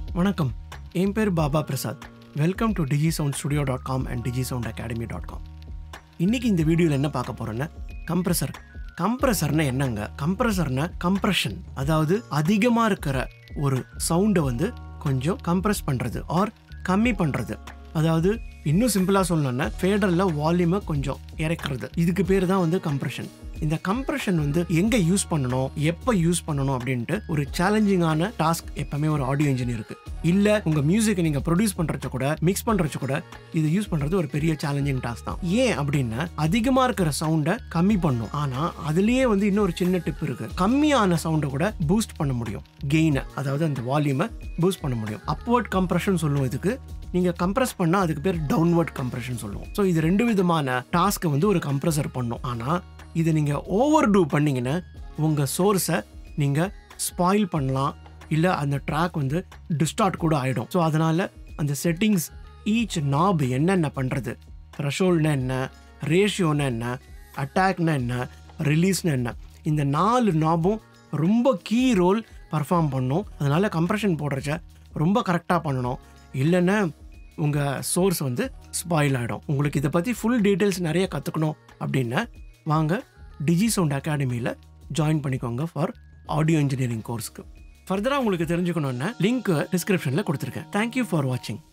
வணக்கம் என் பேர் Baba Prasad welcome to Digi sound studio dot com and Digi sound academy dot com இன்னைக்கு இந்த வீடியோவில் என்ன பார்க்க போறோன்னா கம்ப்ரஸர் கம்ப்ரஸர்னா என்னங்க கம்ப்ரஸர்னா கம்ப்ரஷன் அதாவது அதிகமாக இருக்கிற ஒரு சவுண்டை வந்து கொஞ்சம் கம்ப்ரஸ் பண்ணுறது ஆர் கம்மி பண்ணுறது அதாவது இன்னும் சிம்பிளாக சொல்லணும்னா ஃபேடரில் வால்யூமை கொஞ்சம் இறக்குறது இதுக்கு பேர் தான் வந்து கம்ப்ரஷன் இந்த கம்ப்ரஷன் வந்து எங்க யூஸ் பண்ணணும் எப்போ யூஸ் பண்ணணும் அப்படின்ட்டு ஒரு சேலஞ்சிங்கான டாஸ்க் எப்பவுமே ஒரு ஆடியோ இன்ஜினியருக்கு இல்ல உங்க மியூசிக்கை நீங்க ப்ரொடியூஸ் பண்றச்ச கூட மிக்ஸ் பண்றச்ச கூட இது யூஸ் பண்றது ஒரு பெரிய சேலஞ்சிங் டாஸ்க் தான் ஏன் அப்படின்னா அதிகமா இருக்கிற சவுண்டை கம்மி பண்ணும் ஆனா அதுலயே வந்து இன்னொரு சின்ன டிப் இருக்கு கம்மியான சவுண்டை கூட பூஸ்ட் பண்ண முடியும் கெயினை அதாவது அந்த வால்யூமை பூஸ்ட் பண்ண முடியும் அப்வர்ட் கம்ப்ரஷன் சொல்லுவோம் இதுக்கு நீங்க கம்ப்ரஸ் பண்ணா அதுக்கு பேர் டவுன்வர்ட் கம்ப்ரஷன் சொல்லுவோம் ஸோ இது ரெண்டு விதமான டாஸ்க்கை வந்து ஒரு கம்ப்ரஸர் பண்ணும் ஆனா இதை நீங்க ஓவர் டூ பண்ணீங்கன்னா உங்க சோர்ஸை நீங்க ஸ்பாயில் பண்ணலாம் இல்ல அந்த ட்ராக் வந்து டிஸ்டார்ட் கூட ஆயிடும் ஸோ அதனால அந்த செட்டிங்ஸ் ஈச் நாப் என்னென்ன பண்றது த்ரெஷோல்ட்னா என்ன ரேஷியோனா என்ன அட்டாக்னா என்ன ரிலீஸ்னா என்ன இந்த நாலு நாபும் ரொம்ப கீ ரோல் பர்ஃபார்ம் பண்ணும் அதனால கம்ப்ரெஷன் போடுறச்ச ரொம்ப கரெக்டாக பண்ணணும் இல்லைன்னா உங்கள் சோர்ஸ் வந்து ஸ்பாயில் ஆகிடும் உங்களுக்கு இதை பற்றி ஃபுல் டீட்டெயில்ஸ் நிறைய கற்றுக்கணும் அப்படின்னா வாங்க டிஜி சவுண்ட் அகாடமியில் ஜாயின் பண்ணிக்கோங்க ஃபார் ஆடியோ இன்ஜினியரிங் கோர்ஸ்க்கு ஃபர்தராக உங்களுக்கு தெரிஞ்சுக்கணுன்னா லிங்க் டிஸ்கிரிப்ஷனில் கொடுத்துருக்கேன் தேங்க்யூ ஃபார் வாட்சிங்